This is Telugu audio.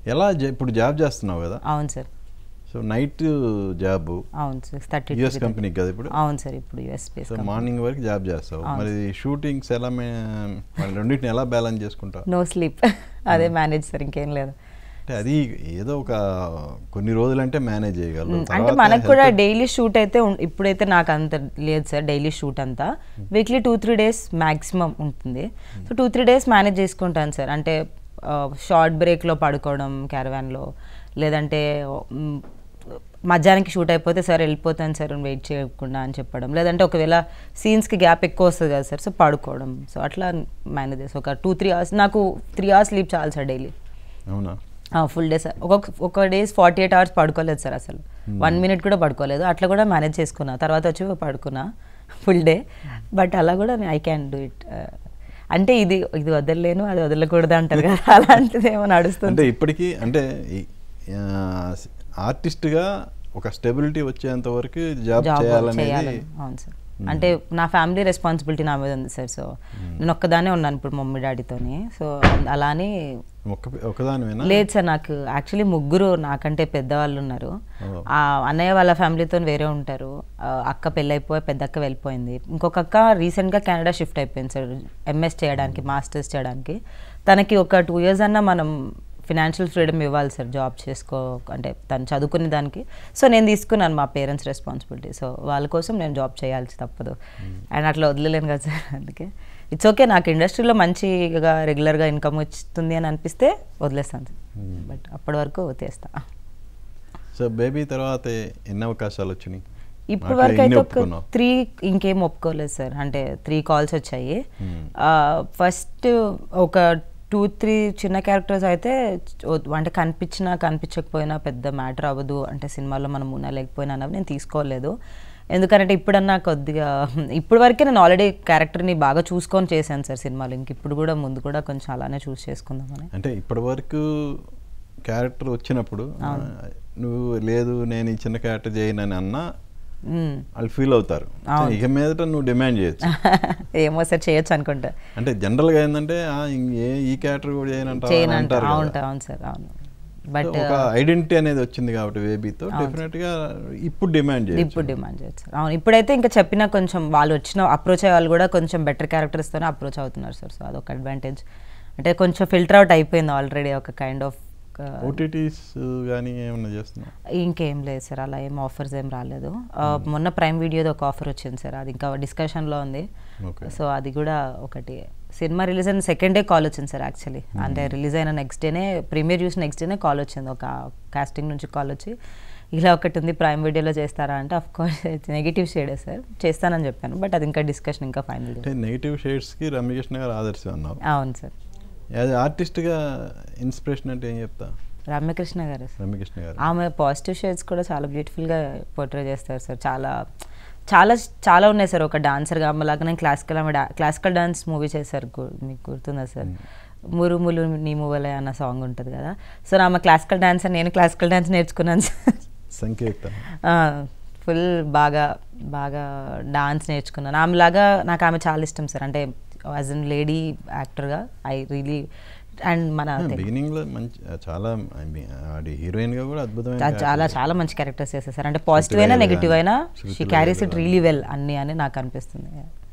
ఎలా జా- ఇప్పుడు జాబ్ చేస్తున్నావు కదా అవును సార్ సో నైట్ జాబ్ అవును సార్ థర్టీ యుఎస్ కంపెనీ కదా ఇప్పుడు అవును సార్ ఇప్పుడు యుఎస్ స్పేస్ సో మార్నింగ్ వరకు జాబ్ చేస్తావు అవును. మరి షూటింగ్స్ ఎలా మే మరి రెండింటిని ఎలా బ్యాలెన్స్ చేసుకుంటావు నో స్లీప్ అదే మేనేజ్ సార్ ఇంకేం లేదు అంటే అది ఏదో ఒక కొన్ని రోజులంటే మేనేజ్ చేయగలరు మ్, అంటే తర్వాత మనకు కూడా health- డైలీ షూట్ అయితే ఉం- ఇప్పుడైతే నాకు అంత లేదు సార్ డైలీ షూట్ అంతా weekly two three days maximum ఉంటుంది so two three days manage చేసుకుంటాను సార్ అంటే షార్ట్ బ్రేక్లో పడుకోవడం క్యారవాన్లో లేదంటే మ్, మధ్యాహ్నానికి షూట్ అయిపోతే సార్ వెళ్ళిపోతాను సార్ వెయిట్ చేయకుండా అని చెప్పడం లేదంటే ఒకవేళ సీన్స్కి గ్యాప్ ఎక్కువ వస్తుంది కదా సార్ సో పడుకోవడం సో అట్లా మేనేజ్ చేసి ఒక టూ త్రీ అవర్స్ నాకు త్రీ అవర్స్ స్లీప్ చాలు సార్ డైలీ అవునా ఫుల్ డే సార్ ఒక్కొక్క ఒక డేస్ ఫార్టీ ఎయిట్ అవర్స్ పడుకోలేదు సార్ అసలు వన్ మినిట్ కూడా పడుకోలేదు అట్లా కూడా మేనేజ్ చేసుకున్నా తర్వాత వచ్చి పడుకున్నా ఫుల్ డే బట్ అలా కూడా ఐ క్యాన్ డూ ఇట్ అంటే ఇది ఇది వదలలేను అది వదలకూడదు అంటారు కదా అలాంటిది ఏమో అంటే నడుస్తుంది ఇప్పటికీ అంటే ఆర్టిస్ట్గా ఒక స్టెబిలిటీ వచ్చేంత వరకు జాబ్ జాబ్ చేయాలనేది చేయాలని అవును సార్ అంటే నా ఫ్యామిలీ రెస్పాన్సిబిలిటీ నా మీద ఉంది సార్ సో నేను ఒక్కదానే ఉన్నాను ఇప్పుడు మమ్మీ డాడీతోని సో అలానే ఒక్క ఒకదానివేనా లేదు సార్ నాకు యాక్చువల్లీ ముగ్గురు నాకంటే పెద్దవాళ్ళు ఉన్నారు ఓ. ఆ అన్నయ్య వాళ్ళ ఫ్యామిలీతో వేరే ఉంటారు ఆ అక్క పెళ్ళైపోయి పెద్ద అక్క వెళ్ళిపోయింది ఇంకొక అక్క రీసెంట్గా కెనడా షిఫ్ట్ అయిపోయింది సార్ ఎంఎస్ చేయడానికి మాస్టర్స్ చేయడానికి తనకి ఒక టూ ఇయర్స్ అన్నా మనం ఫినాన్షియల్ ఫ్రీడమ్ ఇవ్వాలి సార్ జాబ్ చేసుకో అంటే తను చదువుకునే దానికి సో నేను తీసుకున్నాను మా పేరెంట్స్ రెస్పాన్సిబిలిటీ సో వాళ్ళ కోసం నేను జాబ్ చేయాల్సి తప్పదు అండ్ అట్లా వదిలేను కదా సార్ అందుకే ఇట్స్ ఓకే నాకు ఇండస్ట్రీలో మంచిగా రెగ్యులర్గా ఇన్కమ్ వస్తుంది అని అనిపిస్తే వదిలేస్తాను సార్ బట్ అప్పటి వరకు తీస్తా సో బేబీ తర్వాత ఎన్ని అవకాశాలు వచ్చినాయి ఇప్పుడు వాటిలో వరకు ఎన్ని అయితే ఒక ఒప్పుకున్నావు? త్రీ ఇంకేం ఒప్పుకోలేదు సార్ అంటే త్రీ కాల్స్ వచ్చాయి Hmm. ఫస్ట్ ఒక టూ త్రీ చిన్న క్యారెక్టర్స్ అయితే ఓ- అంటే కనిపించినా కనిపించకపోయినా పెద్ద మ్యాటర్ అవ్వదు అంటే సినిమాలో మనం ఉన్నా లేకపోయినా అన్నవి నేను తీసుకోలేదు ఎందుకంటే ఇప్పుడన్నా కొద్దిగా ఇప్పుడు వరకే నేను ఆల్రెడీ క్యారెక్టర్ని బాగా చూసుకొని చేశాను సార్ సినిమాలు ఇంక ఇప్పుడు కూడా ముందు కూడా కొంచెం అలానే చూస్ చేసుకుందామని అంటే ఇప్పటి వరకు క్యారెక్టర్ వచ్చినప్పుడు ఆ, నువ్వు లేదు నేను ఈ చిన్న క్యారెక్టర్ చేయనని అన్నా మ్మ్. వాళ్ళు ఫీల్ అవుతారు అవును. ఇక మీదట నువ్వు డిమాండ్ చేయొచ్చు ఏమో సార్ చేయొచ్చు అనుకుంటా అంటే జనరల్గా ఏంటంటే "ఆ, ఇంక ఏ ఈ క్యారెక్టర్ కూడా చేయనంటావా?" అని చేయనంట అంటారు అవును కదా. అవును సార్ అవును సో బట్ ఒక ఐడెంటిటీ అనేది వచ్చింది కాబట్టి బేబీతో డెఫినెట్ గా ఇప్పుడు డిమాండ్ చేయొచ్చు ఇప్పుడు డిమాండ్ చేయొచ్చు సార్ అవును ఇప్పుడైతే ఇంకా చెప్పిన కొంచెం వాళ్ళు వచ్చిన అప్రోచ్ అయ్యే వాళ్ళు కూడా కొంచెం బెటర్ క్యారెక్టర్స్తోనే అప్రోచ్ అవుతున్నారు సార్ సో అదొక అడ్వాంటేజ్ అంటే కొంచెం ఫిల్టర్ అవుట్ అయిపోయింది ఆల్రెడీ ఒక కైండ్ ఆఫ్ ఓటీటీస్ కానీ ఏమన్నా చేస్తున్నావు ఇంకేం లేదు సార్ అలా ఏం ఆఫర్స్ ఏం రాలేదు ఆ, మొన్న ప్రైమ్ వీడియోది ఒక ఆఫర్ వచ్చింది సార్ అది ఇంకా డిస్కషన్లో ఉంది ఓకే సో అది కూడా ఒకటి సినిమా రిలీజ్ అయిన సెకండ్ డే కాల్ వచ్చింది సార్ యాక్చువల్లీ అంటే రిలీజ్ అయిన నెక్స్ట్ డేనే ప్రీమియర్ చూసిన నెక్స్ట్ డేనే కాల్ వచ్చింది ఒక కాస్టింగ్ నుంచి కాల్ వచ్చి ఇలా ఒకటి ఉంది ప్రైమ్ వీడియోలో చేస్తారా అంటే అఫ్ కోర్స్ నెగిటివ్ షేడే సార్ చేస్తానని చెప్పాను బట్ అది ఇంకా డిస్కషన్ ఇంకా ఫైనల్ అంటే నెగిటివ్ షేడ్స్కి రమ్యకృష్ణ గారు ఆదర్శం అన్నావు అవును సార్ యాజ్ ఆర్టిస్ట్గా ఇన్స్పిరేషన్ అంటే ఏం చెప్తా రమ్యకృష్ణ గారు సార్ రమ్యకృష్ణ గారు ఆమె పాజిటివ్ షేడ్స్ కూడా చాలా బ్యూటిఫుల్గా పోర్ట్రే చేస్తారు సార్ చాలా చాలా చాలా ఉన్నాయి సార్ ఒక డాన్సర్గా ఆమెలాగా నేను క్లాసికల్ ఆమె క్లాసికల్ డాన్స్ మూవీ చేశారు గు- మీకు గుర్తుందా సార్ మురుములు నీ మూవలే అన్న సాంగ్ ఉంటుంది కదా సో ఆమె క్లాసికల్ డాన్సర్ నేను క్లాసికల్ డాన్స్ నేర్చుకున్నాను సార్ సంకేతం ఫుల్ బాగా బాగా డాన్స్ నేర్చుకున్నాను ఆమెలాగా నాకు ఆమె చాలా ఇష్టం సార్ అంటే యాజ్ అన్ లేడీ యాక్టర్గా ఐ రియలీ అండ్ మన తెలు- బిగినింగ్ లో మంచి చాలా I mean, ఆడి హీరోయిన్ గా కూడా అద్భుతమైన చా- చాలా చాలా మంచి క్యారెక్టర్స్ చేస్తారు అంటే పాజిటివ్ అయినా శృతి నెగిటివ్ అయినా Shruti she carries live it really well అన్ని అని నాకు అనిపిస్తుంది